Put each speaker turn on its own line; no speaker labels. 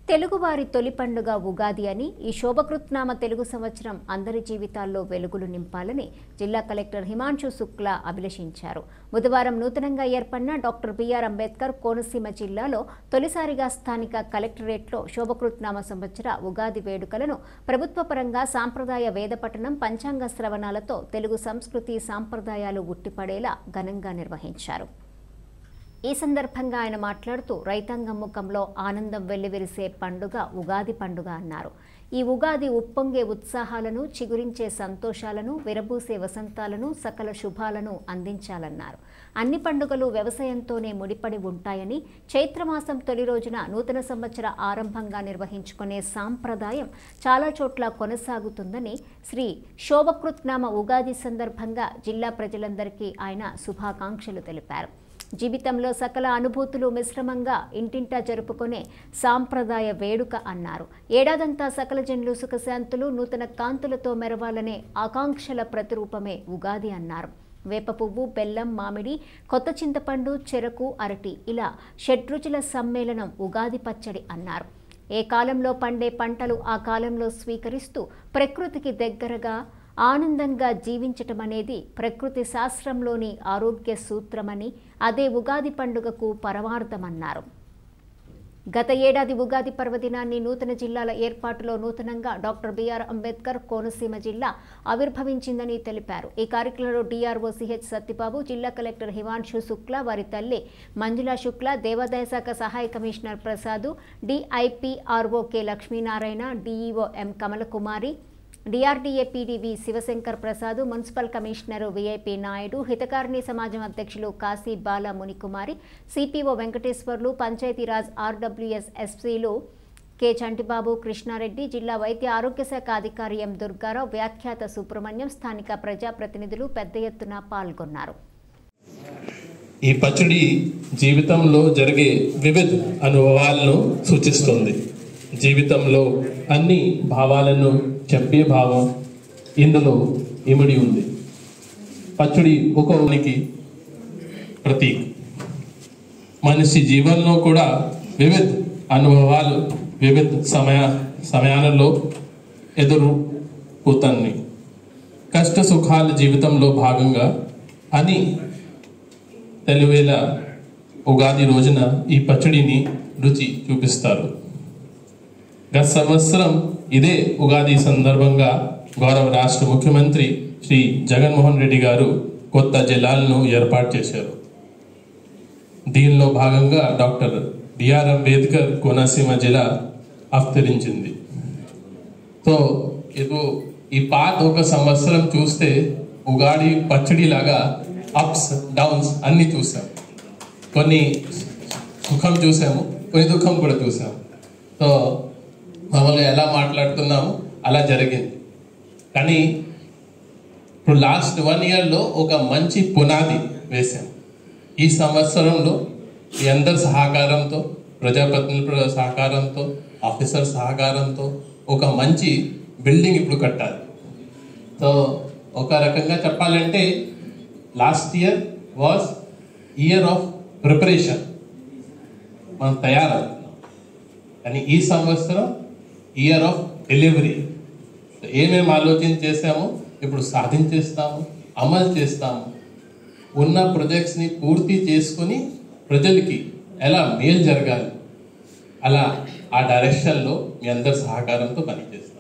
తెలుగువారి తొలి పండుగ ఉగాది అని ఈ శోభకృత్నామ తెలుగు సంవత్సరం అందరి జీవితాల్లో వెలుగులు నింపాలని జిల్లా కలెక్టర్ హిమాంశు శుక్లా అభిలషించారు బుధవారం నూతనంగా ఏర్పడిన డాక్టర్ బిఆర్ అంబేద్కర్ కోనసీమ జిల్లాలో తొలిసారిగా స్థానిక కలెక్టరేట్లో శోభకృత్నామ సంవత్సర ఉగాది వేడుకలను ప్రభుత్వ పరంగా సాంప్రదాయ వేద పఠనం పంచాంగ శ్రవణాలతో తెలుగు సంస్కృతి సాంప్రదాయాలు ఉట్టిపడేలా ఘనంగా నిర్వహించారు ఈ సందర్భంగా ఆయన మాట్లాడుతూ రైతాంగం ముఖంలో ఆనందం వెల్లివిరిసే పండుగ ఉగాది పండుగ అన్నారు ఈ ఉగాది ఉప్పొంగే ఉత్సాహాలను చిగురించే సంతోషాలను విరబూసే వసంతాలను సకల శుభాలను అందించాలన్నారు అన్ని పండుగలు వ్యవసాయంతోనే ముడిపడి ఉంటాయని చైత్రమాసం తొలి రోజున నూతన సంవత్సర ఆరంభంగా నిర్వహించుకునే సాంప్రదాయం చాలా చోట్ల కొనసాగుతుందని శ్రీ శోభకృత్నామ ఉగాది సందర్భంగా జిల్లా ప్రజలందరికీ ఆయన శుభాకాంక్షలు తెలిపారు జీవితంలో సకల అనుభూతులు మిశ్రమంగా ఇంటింటా జరుపుకునే సాంప్రదాయ వేడుక అన్నారు ఏడాదంతా సకల జనులు సుఖశాంతులు నూతన కాంతులతో మెరవాలనే ఆకాంక్షల ప్రతిరూపమే ఉగాది అన్నారు వేప పువ్వు బెల్లం మామిడి కొత్త చింతపండు చెరకు అరటి ఇలా షడ్రుచుల సమ్మేళనం ఉగాది పచ్చడి అన్నారు ఏ కాలంలో పండే పంటలు ఆ కాలంలో స్వీకరిస్తూ ప్రకృతికి దగ్గరగా ఆనందంగా జీవించటం అనేది ప్రకృతి శాస్త్రంలోని ఆరోగ్య సూత్రమని అదే ఉగాది పండుగకు పరమార్థమన్నారు గత ఏడాది ఉగాది పర్వదినాన్ని నూతన జిల్లాల ఏర్పాటులో నూతనంగా డాక్టర్ బిఆర్ అంబేద్కర్ కోనసీమ జిల్లా ఆవిర్భవించిందని తెలిపారు ఈ కార్యక్రమంలో డిఆర్ఓ సిహెచ్ సత్యబాబు జిల్లా కలెక్టర్ హిమాంశు శుక్లా వారి తల్లి మంజులా శుక్లా దేవాదాయ శాఖ సహాయ commissioner Prasad DIPRO K Lakshminarayana DEO M Kamalakumari DRDA PD V Shivashankar Prasad municipal commissioner VIP Naidu Hitakarini Samajam అధ్యక్షులు కాశీ బాల మునికుమారి సిపిఓ వెంకటేశ్వర్లు పంచాయతీరాజ్ ఆర్డబ్ల్యూఎస్ ఎస్పీలు కె చంటిబాబు కృష్ణారెడ్డి జిల్లా వైద్య ఆరోగ్య శాఖ అధికారి ఎం దుర్గారావు వ్యాఖ్యాత సుబ్రహ్మణ్యం స్థానిక ప్రజాప్రతినిధులు పెద్ద ఎత్తున పాల్గొన్నారు
ఈ పచ్చడి జీవితంలో జరిగే వివిధ అనుభవాలను సూచిస్తుంది జీవితంలో అన్ని భావాలను చెప్పే భావం ఇందులో ఇమిడి ఉంది పచ్చడి ఒక్కొనికి ప్రతీక మనిషి జీవనంలో కూడా వివిధ అనుభవాలు వివిధ సమయ సమయాలలో ఎదురుపోతాయి కష్ట సుఖాల జీవితంలో భాగంగా అని తెలివేల ఉగాది రోజున ఈ పచ్చడిని రుచి చూపిస్తారు గత సంవత్సరం ఇదే ఉగాది సందర్భంగా గౌరవ రాష్ట్ర ముఖ్యమంత్రి శ్రీ జగన్మోహన్ రెడ్డి గారు కొత్త జిల్లాలను ఏర్పాటు చేశారు దీనిలో భాగంగా డాక్టర్ బిఆర్ అంబేద్కర్ కోనసీమ జిల్లా అవతరించింది సో ఇది ఈ పాత ఒక సంవత్సరం చూస్తే ఉగాడి పచ్చడి లాగా అప్స్ డౌన్స్ అన్ని చూసాం కొన్ని సుఖం చూసాము కొన్ని దుఃఖం కూడా చూసాము సో మామూలుగా ఎలా మాట్లాడుతున్నాము అలా జరిగింది కానీ ఇప్పుడు లాస్ట్ వన్ ఇయర్లో ఒక మంచి పునాది వేశాం ఈ సంవత్సరంలో ఈ అందరి సహకారంతో ప్రజాప్రతినిధుల సహకారంతో ఆఫీసర్ సహకారంతో ఒక మంచి బిల్డింగ్ ఇప్పుడు కట్టాలి సో ఒక రకంగా చెప్పాలంటే last year was year of preparation మనం తయారవుతున్నాం కానీ ఈ సంవత్సరం ఇయర్ ఆఫ్ డెలివరీ ఏమేమి ఆలోచన చేసామో ఇప్పుడు సాధించేస్తాము అమలు చేస్తాము ఉన్న ప్రాజెక్ట్స్ని పూర్తి చేసుకొని ప్రజలకి ఎలా మేలు జరగాలి అలా ఆ డైరెక్షన్లో మీ అందరి సహకారంతో పనిచేస్తాం